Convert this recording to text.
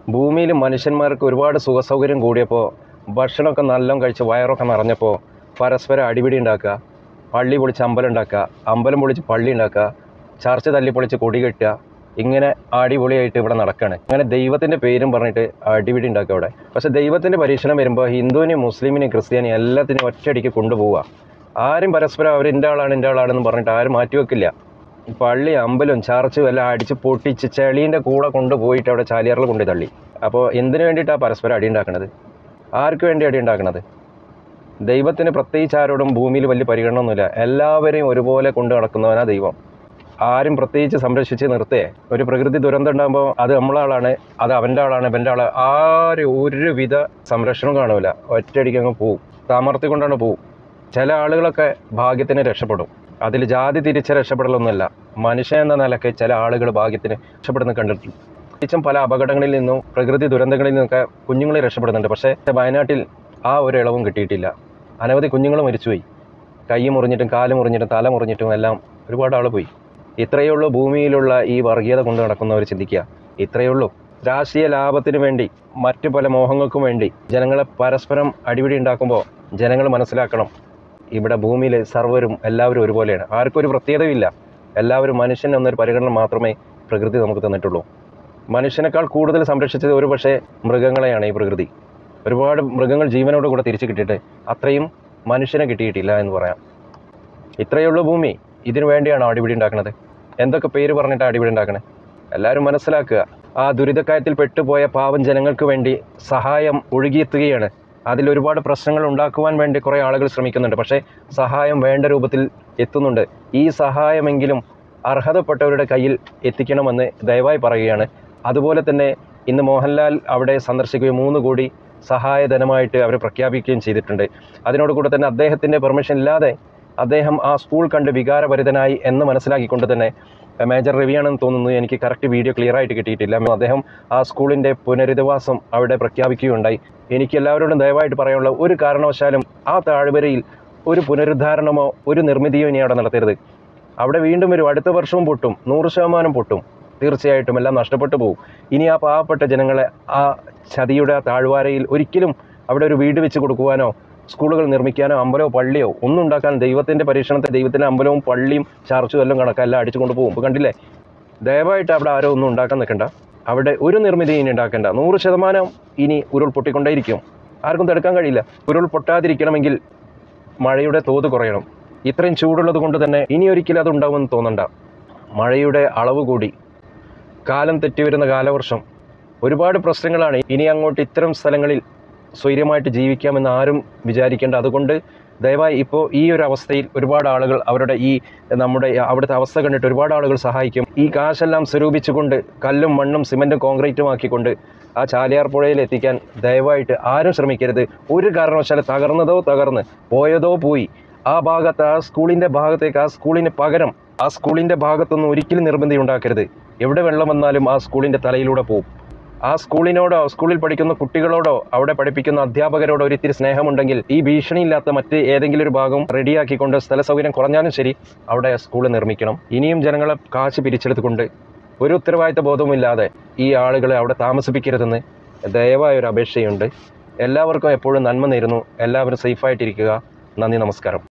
ഭൂമിയിൽ മനുഷ്യന്മാർക്ക് ഒരുപാട് സുഖസൗകര്യം കൂടിയപ്പോൾ ഭക്ഷണമൊക്കെ നല്ലോണം കഴിച്ച് വയറൊക്കെ നിറഞ്ഞപ്പോൾ പരസ്പരം അടിപിടി ഉണ്ടാക്കുക പള്ളി പൊളിച്ച് അമ്പലം ഉണ്ടാക്കുക അമ്പലം പൊളിച്ച് പള്ളി ഉണ്ടാക്കുക ചർച്ച തല്ലി പൊളിച്ച് കൊടി കെട്ടുക ഇങ്ങനെ അടിപൊളിയായിട്ട് ഇവിടെ നടക്കുകയാണ് അങ്ങനെ ദൈവത്തിൻ്റെ പേരും പറഞ്ഞിട്ട് അടിപിടി ഉണ്ടാക്കുക ഇവിടെ പക്ഷേ ദൈവത്തിൻ്റെ പരീക്ഷണം വരുമ്പോൾ ഹിന്ദുവിനെയും മുസ്ലിമിനെയും ക്രിസ്ത്യാനിയും എല്ലാത്തിനെയും ഒറ്റയടിക്ക് കൊണ്ടുപോവുക ആരും പരസ്പരം അവർ എൻ്റെ ആളാണ് എൻ്റെ ആളാണെന്ന് പറഞ്ഞിട്ട് ആരും മാറ്റി വെക്കില്ല പള്ളി അമ്പലം ചർച്ചും എല്ലാം അടിച്ച് പൊട്ടിച്ച് ചെളീൻ്റെ കൂടെ കൊണ്ടുപോയിട്ട് അവിടെ ചാലിയാറിൽ കൊണ്ട് തള്ളി അപ്പോൾ എന്തിനു വേണ്ടിയിട്ടാണ് പരസ്പരം അടി ഉണ്ടാക്കണത് ആർക്ക് വേണ്ടി അടി ഉണ്ടാക്കണത് ദൈവത്തിന് പ്രത്യേകിച്ച് ആരോടും ഭൂമിയിൽ വലിയ പരിഗണനയൊന്നുമില്ല എല്ലാവരെയും ഒരുപോലെ കൊണ്ടു നടക്കുന്നവനാ ദൈവം ആരും പ്രത്യേകിച്ച് സംരക്ഷിച്ച് നിർത്തേ ഒരു പ്രകൃതി ദുരന്തം ഉണ്ടാകുമ്പോൾ അത് നമ്മളെ ആളാണ് അത് അവൻ്റെ ആളാണ് ഇവൻ്റെ ആള് ആരും ഒരുവിധ സംരക്ഷണവും കാണൂല ഒറ്റയടിക്ക് അങ്ങ് പോവും താമർത്തി കൊണ്ടാണ് പോവും ചില ആളുകളൊക്കെ ഭാഗ്യത്തിന് രക്ഷപ്പെടും അതിൽ ജാതി തിരിച്ച രക്ഷപ്പെടലൊന്നുമല്ല മനുഷ്യൻ എന്ന നിലയ്ക്ക് ചില ആളുകൾ ഭാഗ്യത്തിന് രക്ഷപ്പെടുന്ന കണ്ടിട്ടുണ്ട് പ്രത്യേകിച്ചും പല അപകടങ്ങളിൽ നിന്നും പ്രകൃതി ദുരന്തങ്ങളിൽ നിന്നൊക്കെ കുഞ്ഞുങ്ങൾ രക്ഷപ്പെടുന്നുണ്ട് പക്ഷേ വയനാട്ടിൽ ആ ഒരു ഇളവും കിട്ടിയിട്ടില്ല അനവധി കുഞ്ഞുങ്ങൾ മരിച്ചുപോയി കൈ മുറിഞ്ഞിട്ടും കാല് മുറിഞ്ഞിട്ടും തല മുറിഞ്ഞിട്ടും എല്ലാം ഒരുപാട് ആൾ പോയി ഇത്രയേ ഉള്ളൂ ഭൂമിയിലുള്ള ഈ വർഗീയത കൊണ്ട് നടക്കുന്നവർ ചിന്തിക്കുക ഇത്രയേ ഉള്ളൂ രാഷ്ട്രീയ ലാഭത്തിന് വേണ്ടി മറ്റു പല മോഹങ്ങൾക്കും വേണ്ടി ജനങ്ങളെ പരസ്പരം അടിപിടി ഉണ്ടാക്കുമ്പോൾ ജനങ്ങൾ മനസ്സിലാക്കണം ഇവിടെ ഭൂമിയിൽ സർവ്വരും എല്ലാവരും ഒരുപോലെയാണ് ആർക്കും ഒരു പ്രത്യേകതയില്ല എല്ലാവരും മനുഷ്യൻ എന്നൊരു പരിഗണന മാത്രമേ പ്രകൃതി നമുക്ക് തന്നിട്ടുള്ളൂ മനുഷ്യനേക്കാൾ കൂടുതൽ സംരക്ഷിച്ചത് ഒരു പക്ഷേ മൃഗങ്ങളെയാണ് ഈ പ്രകൃതി ഒരുപാട് മൃഗങ്ങൾ ജീവനോട് കൂടെ തിരിച്ചു കിട്ടിയിട്ട് അത്രയും മനുഷ്യനെ കിട്ടിയിട്ടില്ല എന്ന് പറയാം ഇത്രയേ ഉള്ളൂ ഭൂമി ഇതിനു വേണ്ടിയാണോ അടിപിടി ഉണ്ടാക്കുന്നത് എന്തൊക്കെ പേര് പറഞ്ഞിട്ട് അടിപിടി ഉണ്ടാക്കണേ എല്ലാവരും മനസ്സിലാക്കുക ആ ദുരിതക്കയത്തിൽ പെട്ടുപോയ പാവം ജനങ്ങൾക്ക് വേണ്ടി സഹായം ഒഴുകിയെത്തുകയാണ് അതിൽ ഒരുപാട് പ്രശ്നങ്ങൾ ഉണ്ടാക്കുവാൻ വേണ്ടി കുറേ ആളുകൾ ശ്രമിക്കുന്നുണ്ട് പക്ഷേ സഹായം വേണ്ട രൂപത്തിൽ എത്തുന്നുണ്ട് ഈ സഹായമെങ്കിലും അർഹതപ്പെട്ടവരുടെ കയ്യിൽ എത്തിക്കണമെന്ന് ദയവായി പറയുകയാണ് അതുപോലെ തന്നെ ഇന്ന് മോഹൻലാൽ അവിടെ സന്ദർശിക്കുകയും മൂന്ന് കോടി സഹായധനമായിട്ട് അവർ പ്രഖ്യാപിക്കുകയും ചെയ്തിട്ടുണ്ട് അതിനോട് കൂടെ തന്നെ അദ്ദേഹത്തിൻ്റെ പെർമിഷൻ ഇല്ലാതെ അദ്ദേഹം ആ സ്കൂൾ കണ്ട് വികാരഭരിതനായി എന്ന് മനസ്സിലാക്കിക്കൊണ്ട് തന്നെ എഹ്, മേജർ രവിയാണെന്ന് തോന്നുന്നു എനിക്ക് കറക്റ്റ് വീഡിയോ ക്ലിയർ ആയിട്ട് കിട്ടിയിട്ടില്ല അദ്ദേഹം ആ സ്കൂളിൻ്റെ പുനരധിവാസം അവിടെ പ്രഖ്യാപിക്കുകയുണ്ടായി എനിക്ക് എല്ലാവരോടും ദയവായിട്ട് പറയാനുള്ള ഒരു കാരണവശാലും ആ താഴ്വരയിൽ ഒരു പുനരുദ്ധാരണമോ ഒരു നിർമ്മിതിയോ ഇനി അവിടെ നടത്തരുത് അവിടെ വീണ്ടും വരും അടുത്ത വർഷവും പൊട്ടും നൂറ് ശതമാനം പൊട്ടും തീർച്ചയായിട്ടും എല്ലാം നഷ്ടപ്പെട്ടു പോകും ഇനി ആ പാവപ്പെട്ട ജനങ്ങളെ ആ ചതിയുടെ ആ താഴ്വാരയിൽ ഒരിക്കലും അവിടെ ഒരു വീട് വെച്ച് കൊടുക്കുവാനോ സ്കൂളുകൾ നിർമ്മിക്കാനോ അമ്പലമോ പള്ളിയോ ഒന്നും ഉണ്ടാക്കാൻ ദൈവത്തിൻ്റെ പരീക്ഷണത്തെ ദൈവത്തിൻ്റെ അമ്പലവും പള്ളിയും ചർച്ചും എല്ലാം കണക്കാം എല്ലാം അടിച്ചു കൊണ്ടുപോകും ഇപ്പോൾ കണ്ടില്ലേ ദയവായിട്ട് അവിടെ ആരോ ഒന്നും ഉണ്ടാക്കാൻ നിൽക്കണ്ട അവിടെ ഒരു നിർമ്മിതി ഇനി ഉണ്ടാക്കണ്ട നൂറ് ശതമാനം ഇനി ഉരുൾ പൊട്ടിക്കൊണ്ടേയിരിക്കും ആർക്കും തടുക്കാൻ കഴിയില്ല ഉരുൾ പൊട്ടാതിരിക്കണമെങ്കിൽ മഴയുടെ തോത് കുറയണം ഇത്രയും ചൂടുള്ളത് കൊണ്ട് തന്നെ ഇനി ഒരിക്കലും അത് ഉണ്ടാവുമെന്ന് തോന്നണ്ട മഴയുടെ അളവ് കൂടി കാലം തെറ്റിവരുന്ന കാലവർഷം ഒരുപാട് പ്രശ്നങ്ങളാണ് ഇനി അങ്ങോട്ട് ഇത്തരം സ്ഥലങ്ങളിൽ സ്വൈര്യമായിട്ട് ജീവിക്കാമെന്ന് ആരും വിചാരിക്കേണ്ട അതുകൊണ്ട് ദയവായി ഇപ്പോൾ ഈ ഒരു അവസ്ഥയിൽ ഒരുപാട് ആളുകൾ അവരുടെ ഈ നമ്മുടെ അവിടുത്തെ അവസ്ഥ കണ്ടിട്ട് ഒരുപാട് ആളുകൾ സഹായിക്കും ഈ കാശെല്ലാം സ്വരൂപിച്ചുകൊണ്ട് കല്ലും മണ്ണും സിമെൻറ്റും കോൺക്രീറ്റും ആക്കിക്കൊണ്ട് ആ ചാലിയാർ പുഴയിൽ എത്തിക്കാൻ ദയവായിട്ട് ആരും ശ്രമിക്കരുത് ഒരു കാരണവശാലും തകർന്നതോ തകർന്ന് പോയതോ പോയി ആ ഭാഗത്ത് ആ സ്കൂളിൻ്റെ ഭാഗത്തേക്ക് ആ സ്കൂളിന് പകരം ആ സ്കൂളിൻ്റെ ഭാഗത്തൊന്നും ഒരിക്കലും നിർബന്ധി ഉണ്ടാക്കരുത് എവിടെ വെള്ളം വന്നാലും ആ സ്കൂളിൻ്റെ തലയിലൂടെ പോകും ആ സ്കൂളിനോടോ സ്കൂളിൽ പഠിക്കുന്ന കുട്ടികളോടോ അവിടെ പഠിപ്പിക്കുന്ന അധ്യാപകരോടോ ഒരിത്തിരി സ്നേഹമുണ്ടെങ്കിൽ ഈ ഭീഷണിയില്ലാത്ത മറ്റ് ഏതെങ്കിലും ഒരു ഭാഗം റെഡിയാക്കിക്കൊണ്ട് സ്ഥല സൗകര്യം കുറഞ്ഞാലും ശരി അവിടെ സ്കൂൾ നിർമ്മിക്കണം ഇനിയും ജനങ്ങളെ കാശ് പിരിച്ചെടുത്തുകൊണ്ട് ഒരു ഉത്തരവാദിത്ത ബോധവുമില്ലാതെ ഈ ആളുകളെ അവിടെ താമസിപ്പിക്കരുതെന്ന് ദയവായ ഒരു അപേക്ഷയുണ്ട് എല്ലാവർക്കും എപ്പോഴും നന്മ നേരുന്നു എല്ലാവരും സേഫായിട്ടിരിക്കുക നന്ദി നമസ്കാരം